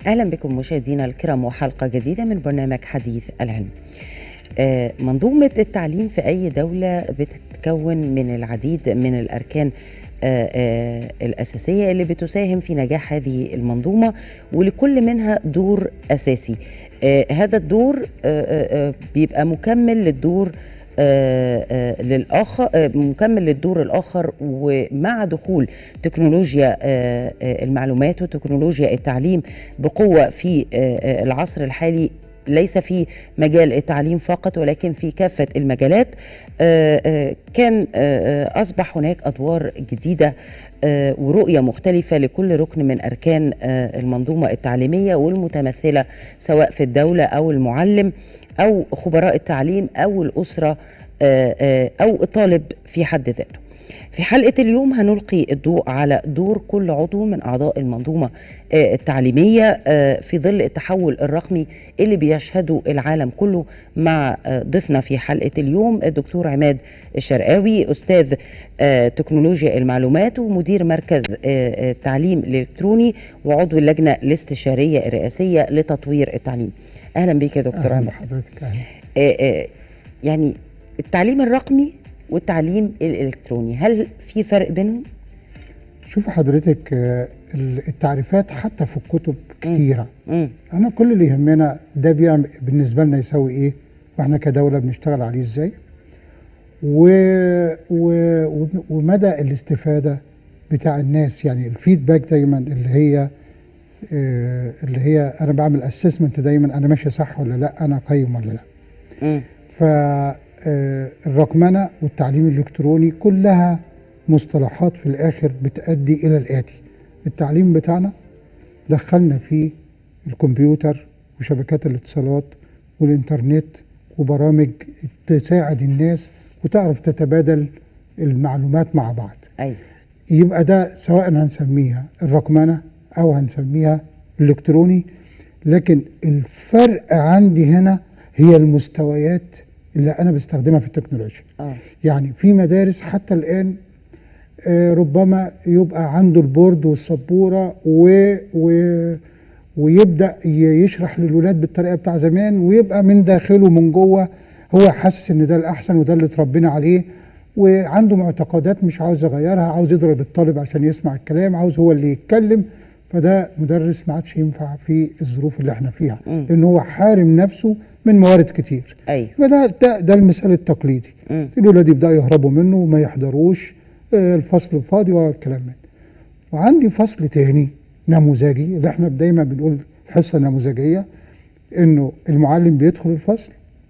اهلا بكم مشاهدينا الكرام وحلقه جديده من برنامج حديث العلم. آه، منظومه التعليم في اي دوله بتتكون من العديد من الاركان آه، آه، الاساسيه اللي بتساهم في نجاح هذه المنظومه ولكل منها دور اساسي. آه، هذا الدور آه، آه، آه، بيبقى مكمل للدور آه، آه، للاخر آه، مكمل للدور الاخر ومع دخول تكنولوجيا آه، آه، المعلومات وتكنولوجيا التعليم بقوه في آه، آه، العصر الحالي ليس في مجال التعليم فقط ولكن في كافه المجالات آه، آه، كان آه، آه، اصبح هناك ادوار جديده آه، ورؤيه مختلفه لكل ركن من اركان آه، المنظومه التعليميه والمتمثله سواء في الدوله او المعلم او خبراء التعليم او الاسره آه، آه، او الطالب في حد ذاته. في حلقه اليوم هنلقي الضوء على دور كل عضو من اعضاء المنظومه آه، التعليميه آه، في ظل التحول الرقمي اللي بيشهده العالم كله مع آه، ضيفنا في حلقه اليوم الدكتور عماد الشرقاوي استاذ آه، تكنولوجيا المعلومات ومدير مركز آه، آه، التعليم الالكتروني وعضو اللجنه الاستشاريه الرئاسيه لتطوير التعليم. اهلا بك يا دكتور اهلا عماد. بحضرتك اهلا آه، آه، يعني التعليم الرقمي والتعليم الالكتروني هل في فرق بينهم؟ شوف حضرتك آه، التعريفات حتى في الكتب كتيره مم. انا كل اللي يهمنا ده بيعمل بالنسبه لنا يساوي ايه واحنا كدوله بنشتغل عليه ازاي و... و... ومدى الاستفاده بتاع الناس يعني الفيدباك دايما اللي هي آه، اللي هي انا بعمل اسسمنت دايما انا ماشي صح ولا لا انا قيم ولا لا مم. فالرقمنة والتعليم الإلكتروني كلها مصطلحات في الآخر بتؤدي إلى الآتي التعليم بتاعنا دخلنا فيه الكمبيوتر وشبكات الاتصالات والإنترنت وبرامج تساعد الناس وتعرف تتبادل المعلومات مع بعض ايوه يبقى ده سواء هنسميها الرقمنة أو هنسميها الإلكتروني لكن الفرق عندي هنا هي المستويات اللي أنا بستخدمها في التكنولوجيا اه يعني في مدارس حتى الآن آه، ربما يبقى عنده البورد والسبورة و و ويبدأ ي- يشرح للولاد بالطريقة بتاع زمان ويبقى من داخله من جوه هو حاسس ان ده الأحسن وده اللي اتربينا عليه وعنده معتقدات مش عاوز يغيرها عاوز يضرب الطالب عشان يسمع الكلام عاوز هو اللي يتكلم فده مدرس ما عادش ينفع في الظروف اللي احنا فيها مم. لان هو حارم نفسه من موارد كتير ايوه فده ده, ده المثال التقليدي مم. الولاد يبداوا يهربوا منه وما يحضروش آه، الفصل فاضي والكلام من ده وعندي فصل تاني نموذجي اللي احنا دايما بنقول الحصه النموذجيه انه المعلم بيدخل الفصل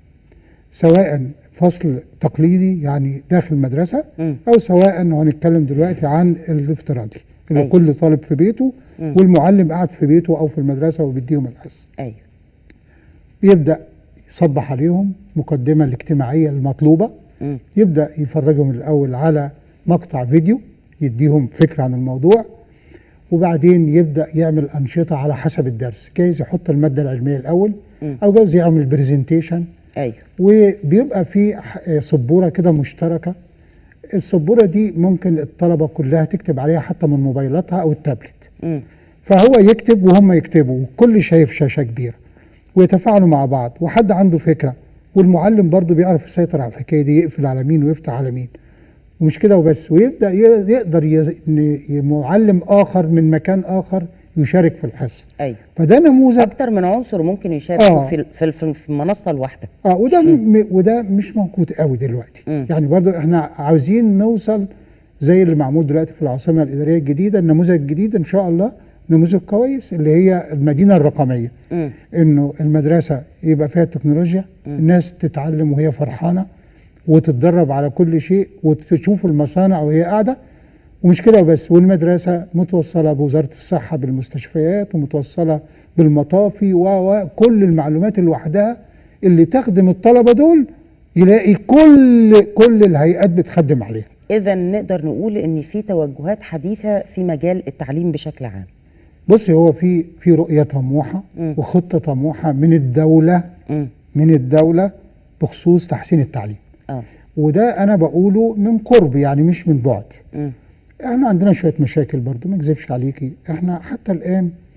سواء فصل تقليدي يعني داخل مدرسه مم. او سواء هنتكلم دلوقتي عن الافتراضي اللي أيوة. كل طالب في بيته مم. والمعلم قاعد في بيته او في المدرسه وبيديهم الحصه ايوه بيبدا يصبح عليهم مقدمه الاجتماعيه المطلوبه مم. يبدا يفرجهم الاول على مقطع فيديو يديهم فكره عن الموضوع وبعدين يبدا يعمل انشطه على حسب الدرس جايز يحط الماده العلميه الاول مم. او جايز يعمل برزنتيشن ايوه وبيبقى في ح- سبوره كده مشتركه السبوره دي ممكن الطلبه كلها تكتب عليها حتى من موبايلاتها او التابلت مم. فهو يكتب وهم يكتبوا والكل شايف شاشه كبيره ويتفاعلوا مع بعض وحد عنده فكره والمعلم برضه بيعرف يسيطر على الحكايه دي يقفل على مين ويفتح على مين ومش كده وبس ويبدا ي- يقدر يز- إن معلم اخر من مكان اخر يشارك في الحصه ايوه فده نموذج اكتر من عنصر ممكن يشاركوا آه. في في في في المنصه الواحده اه وده م- وده مش موجود قوي دلوقتي مم. يعني برضو احنا عاوزين نوصل زي اللي معمول دلوقتي في العاصمه الاداريه الجديده النموذج الجديد ان شاء الله نموذج كويس اللي هي المدينه الرقميه مم. انه المدرسه يبقى فيها التكنولوجيا الناس تتعلم وهي فرحانه وتتدرب على كل شيء وتشوف المصانع وهي قاعده ومش كده وبس والمدرسه متوصله بوزاره الصحه بالمستشفيات ومتوصله بالمطافي وكل المعلومات لوحدها اللي تخدم الطلبه دول يلاقي كل كل الهيئات بتخدم عليها اذا نقدر نقول ان في توجهات حديثه في مجال التعليم بشكل عام بصي هو في في رؤيه طموحه مم. وخطه طموحه من الدوله مم. من الدوله بخصوص تحسين التعليم اه وده انا بقوله من قرب يعني مش من بعد مم. احنا عندنا شويه مشاكل برضو ما اكذبش عليكي احنا حتى الان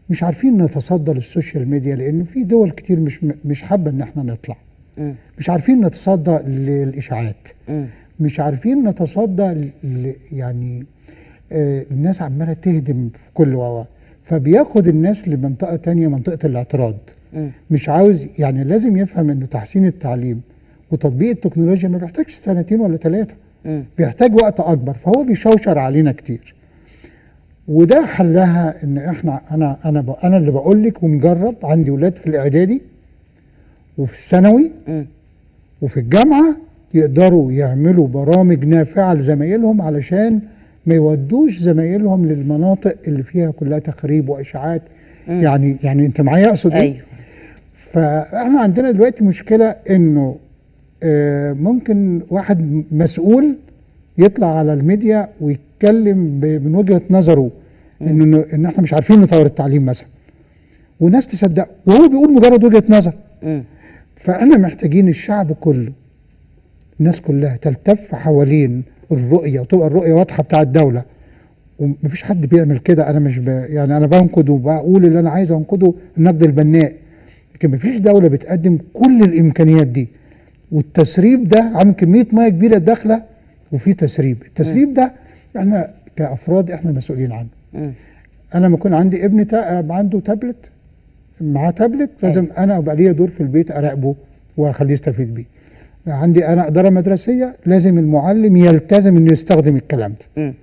مش عارفين نتصدى للسوشيال ميديا لان في دول كتير مش مش حابه ان احنا نطلع مم. مش عارفين نتصدى للاشاعات مم. مش عارفين نتصدى ل- يعني آه، الناس عماله تهدم في كل ووا فبياخد الناس لمنطقه تانية منطقه الاعتراض مم. مش عاوز يعني لازم يفهم انه تحسين التعليم وتطبيق التكنولوجيا ما بيحتاجش سنتين ولا ثلاثه مم. بيحتاج وقت اكبر فهو بيشوشر علينا كتير وده حلها ان احنا انا انا ب- انا اللي بقول لك ومجرب عندي ولاد في الاعدادي وفي الثانوي مم. وفي الجامعه يقدروا يعملوا برامج نافعه لزمايلهم علشان ما يودوش زمايلهم للمناطق اللي فيها كلها تخريب واشاعات مم. يعني يعني انت معايا اقصد ايه؟ ايوه فاحنا عندنا دلوقتي مشكله انه آه، ممكن واحد مسؤول يطلع على الميديا ويتكلم ب- من وجهه نظره ان ان احنا مش عارفين نطور التعليم مثلا وناس تصدقه وهو بيقول مجرد وجهه نظر مم. فاحنا محتاجين الشعب كله الناس كلها تلتف حوالين الرؤيه وتبقى الرؤيه واضحه بتاع الدوله ومفيش حد بيعمل كده انا مش ب... يعني انا بنقد وبقول اللي انا عايز انقده النقد البناء لكن مفيش دوله بتقدم كل الامكانيات دي والتسريب ده عامل كميه ميه كبيره داخله وفي تسريب التسريب ده احنا كافراد احنا مسؤولين عنه مم. انا لما يكون عندي ابن تا... عنده تابلت معاه تابلت لازم انا ابقى ليا دور في البيت اراقبه واخليه يستفيد بيه عندي انا اداره مدرسيه لازم المعلم يلتزم انه يستخدم الكلام ده مم.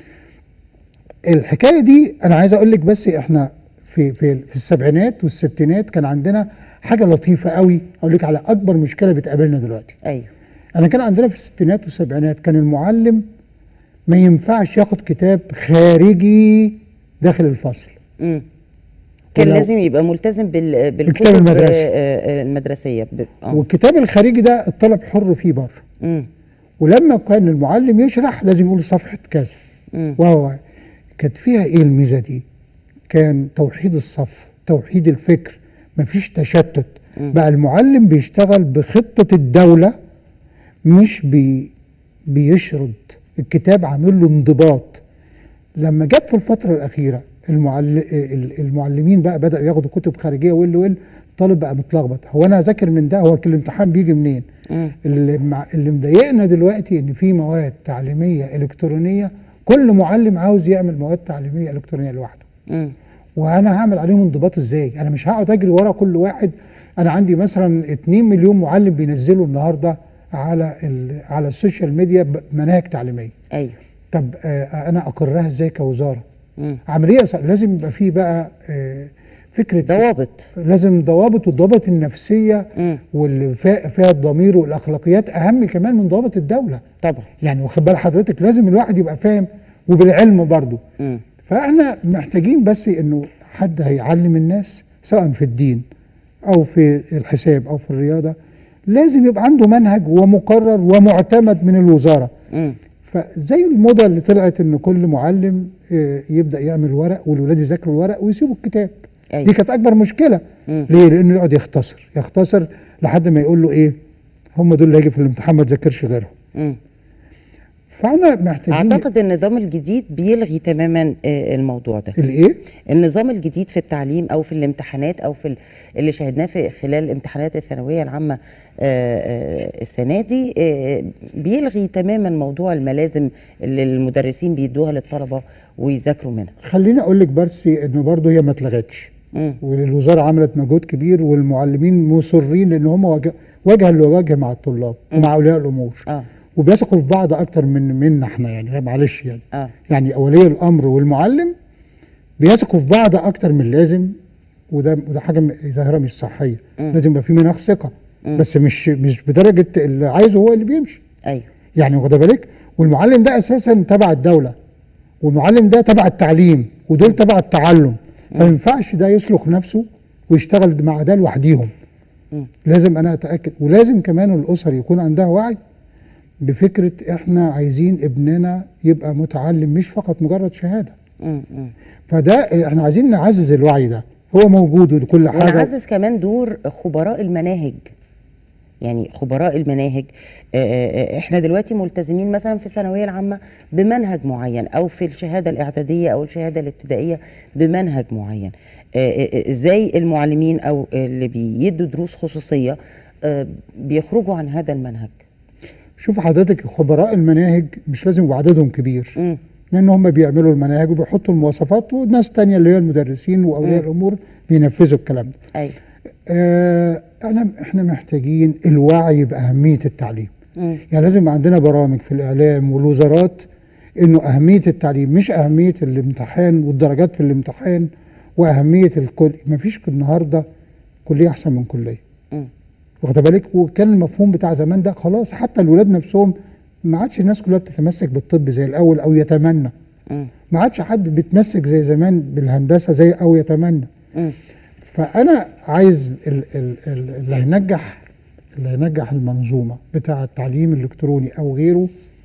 الحكايه دي انا عايز اقول لك بس احنا في في في السبعينات والستينات كان عندنا حاجه لطيفه قوي اقول لك على اكبر مشكله بتقابلنا دلوقتي ايوه انا كان عندنا في الستينات والسبعينات كان المعلم ما ينفعش ياخد كتاب خارجي داخل الفصل مم. كان ولو- لازم يبقى ملتزم بال بالكتب بالكتاب المدرسي. آه، آه، المدرسيه ب... اه والكتاب الخارجي ده الطلب حر فيه بره مم. ولما كان المعلم يشرح لازم يقول صفحه كذا مم. وهو كانت فيها ايه الميزه دي؟ كان توحيد الصف، توحيد الفكر، مفيش تشتت، مم. بقى المعلم بيشتغل بخطه الدوله مش بي بيشرد، الكتاب عامل له انضباط. لما جت في الفتره الاخيره المعل... المعلمين بقى بداوا ياخدوا كتب خارجيه ويل ويل الطالب بقى متلخبط هو انا اذاكر من ده هو الامتحان بيجي منين؟ مم. اللي مع اللي مضايقنا دلوقتي ان في مواد تعليميه الكترونيه كل معلم عاوز يعمل مواد تعليميه الكترونيه لوحده مم. وانا هعمل عليهم انضباط ازاي انا مش هقعد اجري ورا كل واحد انا عندي مثلا 2 مليون معلم بينزلوا النهارده على ال- على السوشيال ميديا ب- مناهج تعليميه ايوه طب آه انا اقرها ازاي كوزاره مم. عمليه ص- لازم يبقى في بقى آه فكره ضوابط لازم ضوابط والضوابط النفسيه مم. واللي فيها فيها الضمير والاخلاقيات اهم كمان من ضوابط الدوله طبعا يعني واخد بال حضرتك لازم الواحد يبقى فاهم وبالعلم برضه مم. فاحنا محتاجين بس انه حد هيعلم الناس سواء في الدين او في الحساب او في الرياضه لازم يبقى عنده منهج ومقرر ومعتمد من الوزاره مم. فزي الموضه اللي طلعت ان كل معلم آه، يبدا يعمل ورق والولاد يذاكروا الورق ويسيبوا الكتاب أيوة. دي كانت اكبر مشكله مم. ليه لانه يقعد يختصر يختصر لحد ما يقول له ايه هم دول اللي هيجي في الامتحان ما تذاكرش غيرهم مم. فاحنا محتاجين اعتقد النظام الجديد بيلغي تماما آه، الموضوع ده الايه النظام الجديد في التعليم او في الامتحانات او في ال- اللي شاهدناه في خلال امتحانات الثانويه العامه آه، آه، السنه دي آه، بيلغي تماما موضوع الملازم اللي المدرسين بيدوها للطلبه ويذاكروا منها خليني اقول لك بس انه برضه هي ما اتلغتش مم. والوزاره عملت مجهود كبير والمعلمين مصرين لان هم وجه- وجها لوجه مع الطلاب ومع اولياء الامور اه وبيثقوا في بعض اكتر من منا احنا يعني معلش يعني اه يعني ولي الامر والمعلم بيثقوا في بعض اكتر من اللازم وده وده حاجه م- ظاهره مش صحيه مم. لازم يبقى في مناخ ثقه مم. بس مش مش بدرجه اللي عايزه هو اللي بيمشي ايوه يعني واخد بالك والمعلم ده اساسا تبع الدوله والمعلم ده تبع التعليم ودول تبع التعلم فما ينفعش ده يسلخ نفسه ويشتغل مع ده لوحديهم مم. لازم انا اتاكد ولازم كمان الاسر يكون عندها وعي بفكره احنا عايزين ابننا يبقى متعلم مش فقط مجرد شهاده مم. مم. فده احنا عايزين نعزز الوعي ده هو موجود وكل حاجه ونعزز كمان دور خبراء المناهج يعني خبراء المناهج آه، آه، احنا دلوقتي ملتزمين مثلا في الثانويه العامه بمنهج معين او في الشهاده الاعداديه او الشهاده الابتدائيه بمنهج معين آه، آه، آه، ازاي المعلمين او اللي بيدوا دروس خصوصيه آه، بيخرجوا عن هذا المنهج شوف حضرتك خبراء المناهج مش لازم يبقى عددهم كبير مم. لان هم بيعملوا المناهج وبيحطوا المواصفات وناس تانية اللي هي المدرسين واولياء مم. الامور بينفذوا الكلام ده ايوه آه انا احنا محتاجين الوعي باهميه التعليم مم. يعني لازم يبقى عندنا برامج في الاعلام والوزارات انه اهميه التعليم مش اهميه الامتحان والدرجات في الامتحان واهميه الكل مفيش النهارده كليه احسن من كليه مم. واخد بالك وكان المفهوم بتاع زمان ده خلاص حتى الولاد نفسهم ما عادش الناس كلها بتتمسك بالطب زي الاول او يتمنى مم. ما عادش حد بيتمسك زي زمان بالهندسه زي او يتمنى مم. فانا عايز ال- ال- ال- اللي هينجح اللي هينجح المنظومه بتاع التعليم الالكتروني او غيره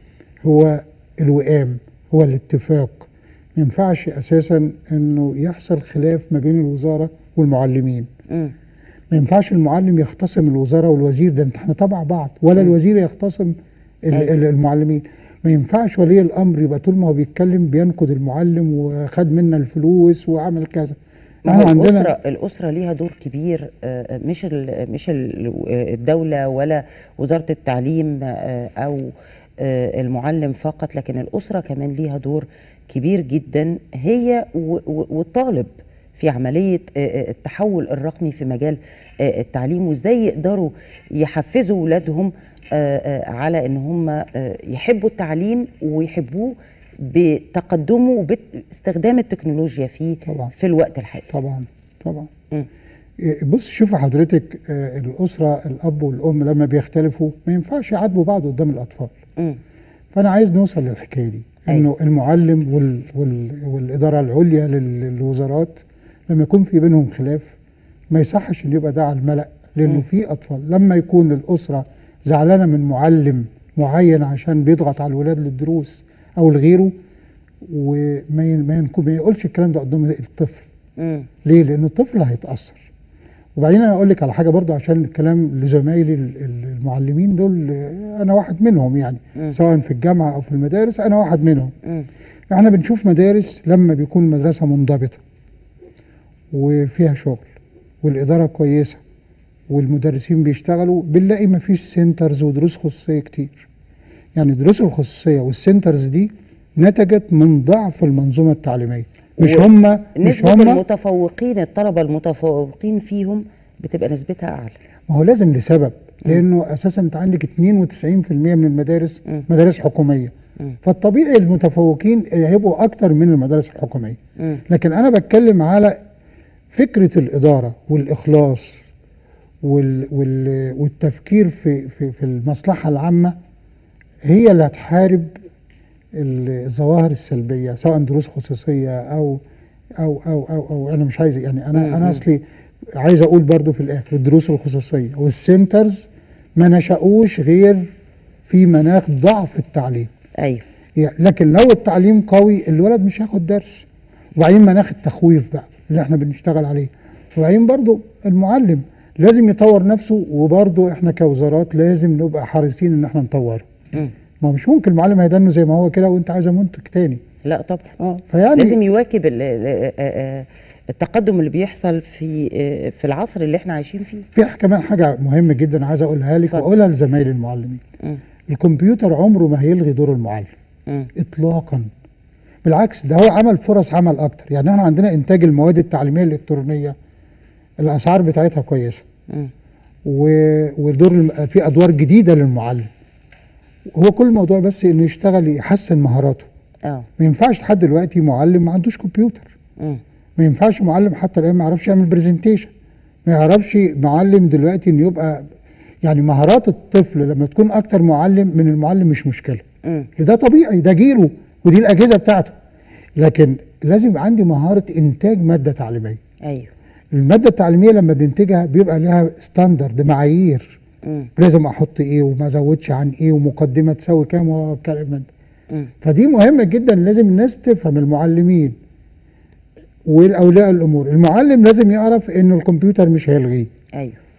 هو الوئام هو الاتفاق ما ينفعش اساسا انه يحصل خلاف ما بين الوزاره والمعلمين مم. ما ينفعش المعلم يختصم الوزاره والوزير ده انت احنا تبع بعض ولا مم. الوزير يختصم ال- أيوة. ال- المعلمين ما ينفعش ولي الامر يبقى طول ما هو بيتكلم بينقد المعلم وخد منا الفلوس وعمل كذا ما هو الأسرة الأسرة ليها دور كبير آه، مش ال مش ال الدولة ولا وزارة التعليم آه، أو آه، المعلم فقط لكن الأسرة كمان ليها دور كبير جدا هي و- و- والطالب في عملية آه، آه، التحول الرقمي في مجال آه، التعليم وازاي يقدروا يحفزوا ولادهم آه، آه، على ان هم آه، يحبوا التعليم ويحبوه بتقدمه وباستخدام التكنولوجيا فيه طبعا في الوقت الحالي طبعا طبعا مم. بص شوف حضرتك آه، الاسره الاب والام لما بيختلفوا ما ينفعش يعاتبوا بعض قدام الاطفال مم. فانا عايز نوصل للحكايه دي أيوة. انه المعلم وال وال والاداره العليا لل- للوزارات لما يكون في بينهم خلاف ما يصحش ان يبقى ده على الملأ لانه مم. في اطفال لما يكون الاسره زعلانه من معلم معين عشان بيضغط على الولاد للدروس او لغيره وما ين- ما ينكو- ما يقولش الكلام ده قدام الطفل مم. ليه؟ لأن الطفل هيتأثر. وبعدين أنا أقول لك على حاجة برضو عشان الكلام لزمايلي ال- ال- المعلمين دول آه، أنا واحد منهم يعني مم. سواء في الجامعة أو في المدارس أنا واحد منهم. مم. احنا بنشوف مدارس لما بيكون مدرسة منضبطة وفيها شغل والإدارة كويسة والمدرسين بيشتغلوا بنلاقي مفيش سنترز ودروس خصوصية كتير. يعني دروس الخصوصية والسنترز دي نتجت من ضعف المنظومة التعليمية. مش و- هم مش نسبة هم المتفوقين الطلبة المتفوقين فيهم بتبقى نسبتها أعلى ما هو لازم لسبب لانه اساسا انت عندك 92% من المدارس مم. مدارس حكوميه مم. فالطبيعي المتفوقين هيبقوا اكتر من المدارس الحكوميه مم. لكن انا بتكلم على فكره الاداره والاخلاص وال وال والتفكير في في في المصلحه العامه هي اللي هتحارب الظواهر السلبيه سواء دروس خصوصيه او او او او, أو انا مش عايز يعني انا مم. انا اصلي عايز اقول برضو في الاخر الدروس الخصوصيه والسنترز ما نشأوش غير في مناخ ضعف التعليم أيوه يعني لكن لو التعليم قوي الولد مش هياخد درس وبعدين مناخ التخويف بقى اللي احنا بنشتغل عليه وبعدين برضو المعلم لازم يطور نفسه وبرضو احنا كوزارات لازم نبقى حريصين ان احنا نطوره مم. ما مش ممكن المعلم هيدنه زي ما هو كده وانت عايزه منتج تاني لا طبعا اه فيعني لازم يواكب ال- ال- آه، التقدم اللي بيحصل في آه، في العصر اللي احنا عايشين فيه في كمان حاجه مهمه جدا عايز اقولها لك اتفضل. واقولها لزمايلي المعلمين مم. الكمبيوتر عمره ما هيلغي دور المعلم مم. اطلاقا بالعكس ده هو عمل فرص عمل اكتر يعني احنا عندنا انتاج المواد التعليميه الالكترونيه الاسعار بتاعتها كويسه مم. و- ودور الم- في ادوار جديده للمعلم هو كل الموضوع بس انه يشتغل يحسن مهاراته اه ما ينفعش لحد دلوقتي معلم ما عندوش كمبيوتر مم. ما ينفعش معلم حتى الان ما يعرفش يعمل برزنتيشن ما يعرفش معلم دلوقتي انه يبقى يعني مهارات الطفل لما تكون اكتر معلم من المعلم مش مشكله مم. ده طبيعي ده جيله ودي الاجهزه بتاعته لكن لازم يبقى عندي مهاره انتاج ماده تعليميه ايوه الماده التعليميه لما بننتجها بيبقى لها ستاندرد معايير مم. لازم احط ايه وما ازودش عن ايه ومقدمه تساوي كام والكلام ده مم. فدي مهمه جدا لازم الناس تفهم المعلمين والاولياء الامور المعلم لازم يعرف انه الكمبيوتر مش هيلغيه ايوه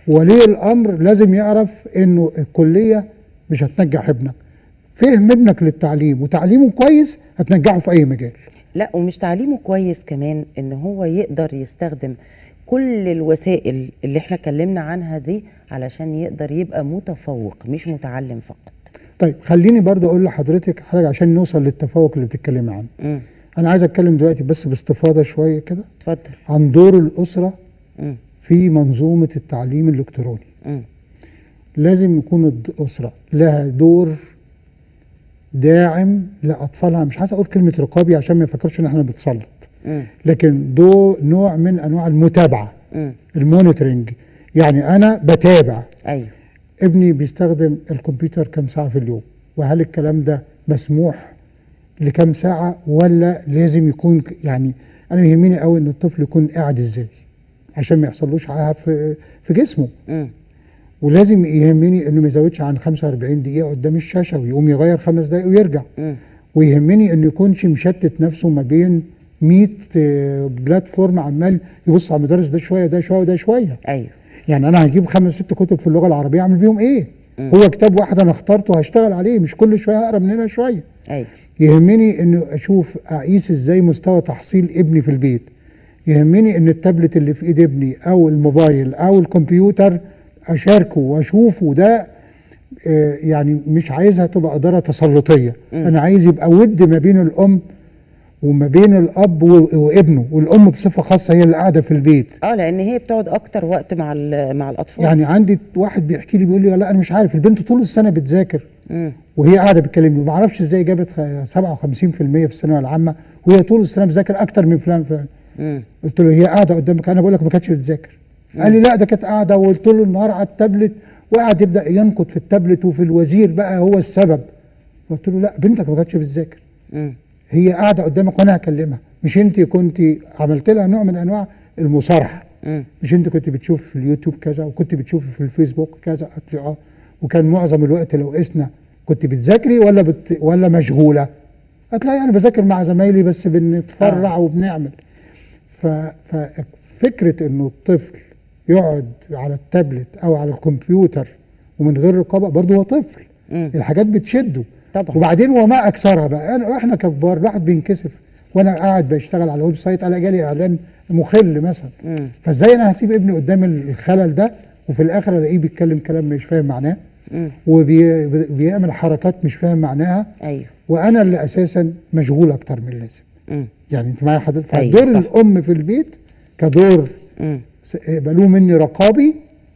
ولي الامر لازم يعرف انه الكليه مش هتنجح ابنك فهم ابنك للتعليم وتعليمه كويس هتنجحه في اي مجال لا ومش تعليمه كويس كمان ان هو يقدر يستخدم كل الوسائل اللي احنا اتكلمنا عنها دي علشان يقدر يبقى متفوق مش متعلم فقط طيب خليني برضه اقول لحضرتك حاجه عشان نوصل للتفوق اللي بتتكلمي عنه امم انا عايز اتكلم دلوقتي بس باستفاضه شويه كده اتفضل عن دور الاسره امم في منظومه التعليم الالكتروني امم لازم يكون الاسره لها دور داعم لاطفالها مش عايز اقول كلمه رقابي عشان ما يفكرش ان احنا بنتسلط امم لكن دو نوع من انواع المتابعه امم المونيتورنج يعني انا بتابع ايوه ابني بيستخدم الكمبيوتر كم ساعه في اليوم وهل الكلام ده مسموح لكم ساعه ولا لازم يكون ك- يعني انا يهمني قوي ان الطفل يكون قاعد ازاي عشان ما يحصلوش عاهه في في جسمه امم ولازم يهمني انه ما يزودش عن 45 دقيقه قدام الشاشه ويقوم يغير خمس دقائق ويرجع امم ويهمني انه يكونش مشتت نفسه ما بين 100 آه، بلاتفورم عمال يبص على المدرس ده شويه ده شويه وده شويه ايوه يعني انا هجيب خمس ست كتب في اللغه العربيه اعمل بيهم ايه مم. هو كتاب واحد انا اخترته هشتغل عليه مش كل شويه هقرا من هنا شويه ايوه يهمني انه اشوف اقيس ازاي مستوى تحصيل ابني في البيت يهمني ان التابلت اللي في ايد ابني او الموبايل او الكمبيوتر اشاركه واشوفه ده آه، يعني مش عايزها تبقى اداره تسلطيه مم. انا عايز يبقى ود ما بين الام وما بين الاب و- وابنه والام بصفه خاصه هي اللي قاعده في البيت اه لان هي بتقعد اكتر وقت مع ال- مع الاطفال يعني عندي واحد بيحكي لي بيقول لي لا انا مش عارف البنت طول السنه بتذاكر امم وهي قاعده بتكلمني ما اعرفش ازاي جابت خ- 57% في الثانويه العامه وهي طول السنه بتذاكر اكتر من فلان فلان امم قلت له هي قاعده قدامك انا بقول لك ما كانتش بتذاكر قال لي لا ده كانت قاعده وقلت له النهار على التابلت وقعد يبدا ينقد في التابلت وفي الوزير بقى هو السبب قلت له لا بنتك ما كانتش بتذاكر امم هي قاعده قدامك وانا هكلمها مش انت كنت عملت لها نوع من انواع المصارحه امم مش انت كنت بتشوف في اليوتيوب كذا وكنت بتشوف في الفيسبوك كذا قالت لي اه وكان معظم الوقت لو قسنا كنت بتذاكري ولا بت ولا مشغوله؟ قالت لا يعني بذاكر مع زمايلي بس بنتفرع آه. وبنعمل ف ففكره انه الطفل يقعد على التابلت او على الكمبيوتر ومن غير رقابه برضه هو طفل امم الحاجات بتشده طبعا وبعدين وما اكثرها بقى أنا احنا ككبار الواحد بينكسف وانا قاعد بشتغل على ويب سايت انا جالي اعلان مخل مثلا امم فازاي انا هسيب ابني قدام الخلل ده وفي الاخر الاقيه بيتكلم كلام مش فاهم معناه امم وبيعمل حركات مش فاهم معناها ايوه وانا اللي اساسا مشغول اكتر من اللازم امم يعني انت معايا حضرتك أيوة، فدور صح. الام في البيت كدور امم س- يقبلوه مني رقابي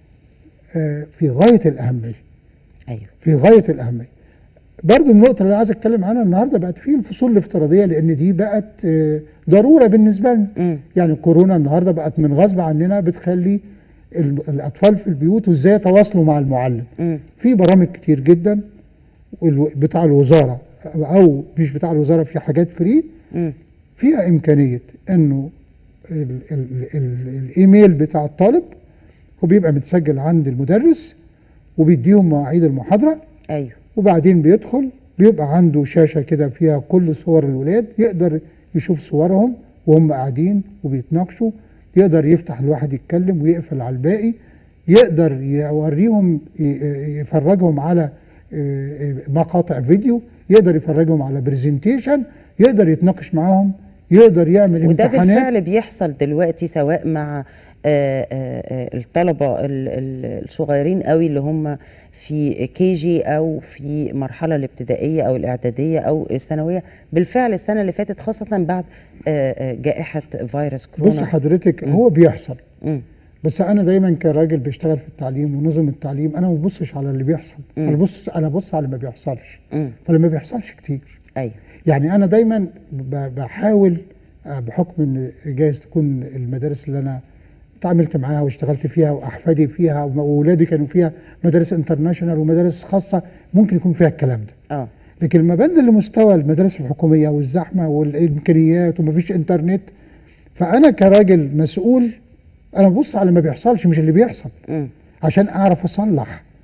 آه، في غايه الاهميه ايوه في غايه الاهميه برضو النقطه اللي أنا عايز اتكلم عنها النهارده بقت في الفصول الافتراضيه لان دي بقت آه، ضروره بالنسبه لنا امم يعني الكورونا النهارده بقت من غصب عننا بتخلي ال- الاطفال في البيوت وازاي يتواصلوا مع المعلم امم في برامج كتير جدا والو- بتاع الوزاره او مش بتاع الوزاره في حاجات فري امم فيها امكانيه انه ال ال ال الايميل بتاع الطالب هو بيبقى متسجل عند المدرس وبيديهم مواعيد المحاضره ايوه وبعدين بيدخل بيبقى عنده شاشة كده فيها كل صور الولاد يقدر يشوف صورهم وهم قاعدين وبيتناقشوا يقدر يفتح الواحد يتكلم ويقفل على الباقي يقدر يوريهم ي- يفرجهم على آه، مقاطع فيديو يقدر يفرجهم على برزنتيشن يقدر يتناقش معاهم يقدر يعمل وده امتحانات بالفعل بيحصل دلوقتي سواء مع آه، آه، آه، الطلبة ال- ال- الصغيرين قوي اللي هم في كي جي أو في مرحلة الابتدائية أو الإعدادية أو الثانوية بالفعل السنة اللي فاتت خاصة بعد آه، آه، جائحة فيروس بص كورونا حضرتك هو بيحصل مم. بس انا دايما كراجل بيشتغل في التعليم ونظم التعليم انا ما ببصش على اللي بيحصل مم. انا ببص انا ببص على اللي ما بيحصلش مم. فلما بيحصلش كتير أيوه يعني انا دايما ب- بحاول آه، بحكم ان جايز تكون المدارس اللي انا اتعاملت معاها واشتغلت فيها واحفادي فيها واولادي كانوا فيها مدارس انترناشونال ومدارس خاصه ممكن يكون فيها الكلام ده اه لكن لما بنزل لمستوى المدارس الحكوميه والزحمه والامكانيات ومفيش انترنت فانا كراجل مسؤول انا ببص على اللي ما بيحصلش مش اللي بيحصل مم. عشان اعرف اصلح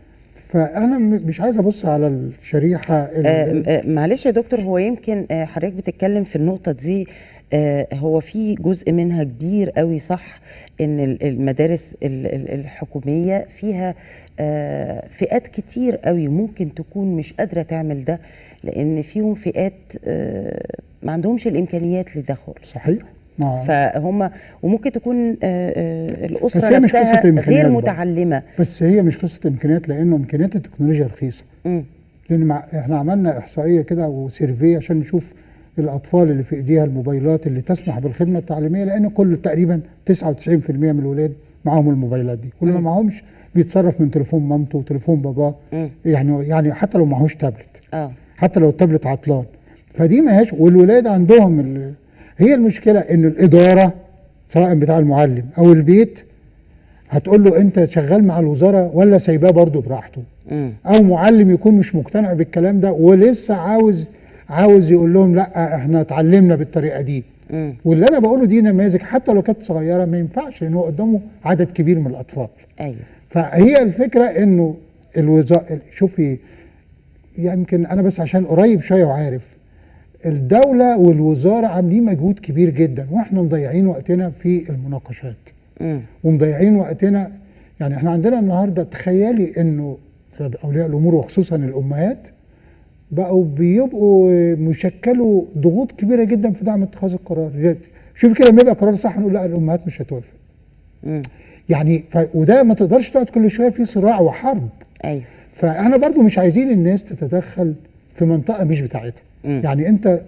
فانا م- مش عايز ابص على الشريحه ال- آه، آه، معلش يا دكتور هو يمكن آه، حضرتك بتتكلم في النقطة دي آه، هو في جزء منها كبير قوي صح ان ال- المدارس ال- ال- الحكومية فيها آه، فئات كتير قوي ممكن تكون مش قادرة تعمل ده لان فيهم فئات آه، ما عندهمش الامكانيات لده خالص صحيح ما فهم وممكن تكون آه، آه، بس الاسره هي مش نفسها قصة إمكانيات غير برضه. متعلمه بس هي مش قصه امكانيات لانه امكانيات التكنولوجيا رخيصه مم. لان مع احنا عملنا احصائيه كده وسيرفي عشان نشوف الاطفال اللي في ايديها الموبايلات اللي تسمح بالخدمه التعليميه لان كل تقريبا 99% من الولاد معاهم الموبايلات دي واللي ما معاهمش بيتصرف من تليفون مامته وتليفون باباه مم. يعني يعني حتى لو معهوش تابلت اه حتى لو التابلت عطلان فدي ما هيش والولاد عندهم ال... هي المشكله ان الاداره سواء بتاع المعلم او البيت هتقول له انت شغال مع الوزاره ولا سايباه برضه براحته مم. او معلم يكون مش مقتنع بالكلام ده ولسه عاوز عاوز يقول لهم لا احنا اتعلمنا بالطريقه دي مم. واللي انا بقوله دي نماذج حتى لو كانت صغيره ما ينفعش لان هو قدامه عدد كبير من الاطفال ايوه فهي الفكره انه الوزاره شوفي يمكن انا بس عشان قريب شويه وعارف الدوله والوزاره عاملين مجهود كبير جدا واحنا مضيعين وقتنا في المناقشات مم. ومضيعين وقتنا يعني احنا عندنا النهارده تخيلي انه اولياء الامور وخصوصا الامهات بقوا بيبقوا مشكلوا ضغوط كبيره جدا في دعم اتخاذ القرار شوف كده لما يبقى قرار صح نقول لا الامهات مش هتوافق مم. يعني ف... وده ما تقدرش تقعد كل شويه في صراع وحرب ايوه فاحنا برضو مش عايزين الناس تتدخل في منطقه مش بتاعتها مم. يعني انت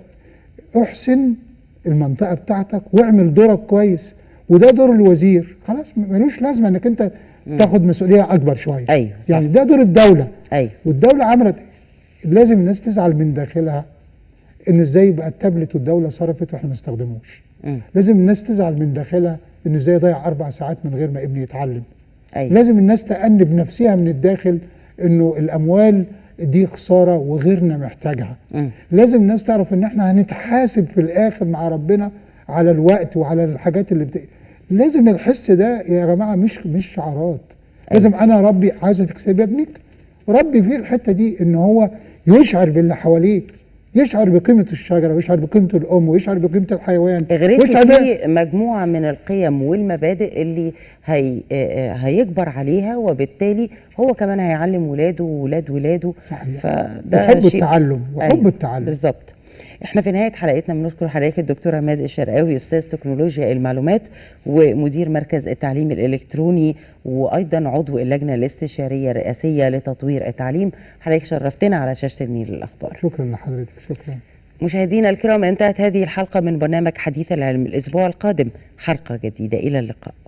احسن المنطقه بتاعتك واعمل دورك كويس وده دور الوزير خلاص م- ملوش لازمه انك انت تاخد مسؤوليه اكبر شويه أيوة، صح. يعني ده دور الدوله ايوه والدوله عملت لازم الناس تزعل من داخلها انه ازاي بقى التابلت والدوله صرفت واحنا ما نستخدموش مم. لازم الناس تزعل من داخلها انه ازاي ضيع اربع ساعات من غير ما ابني يتعلم ايوه لازم الناس تأنب نفسها من الداخل انه الاموال دي خساره وغيرنا محتاجها مم. لازم الناس تعرف ان احنا هنتحاسب في الاخر مع ربنا على الوقت وعلى الحاجات اللي بت... لازم الحس ده يا جماعه مش مش شعارات لازم انا ربي عايزه تكسبي ابنك ربي فيه الحته دي ان هو يشعر باللي حواليه يشعر بقيمه الشجره ويشعر بقيمه الام ويشعر بقيمه الحيوان اغرسي ويشعر بقى- فيه مجموعه من القيم والمبادئ اللي هي آه، آه، هيكبر عليها وبالتالي هو كمان هيعلم ولاده وولاد ولاده صحيح. فده وحب شيء- التعلم وحب التعلم. بالظبط احنا في نهايه حلقتنا بنشكر حضرتك الدكتور عماد الشرقاوي استاذ تكنولوجيا المعلومات ومدير مركز التعليم الالكتروني وايضا عضو اللجنه الاستشاريه الرئاسيه لتطوير التعليم حضرتك شرفتنا على شاشه النيل الاخبار شكرا لحضرتك شكرا مشاهدينا الكرام انتهت هذه الحلقه من برنامج حديث العلم الاسبوع القادم حلقه جديده الى اللقاء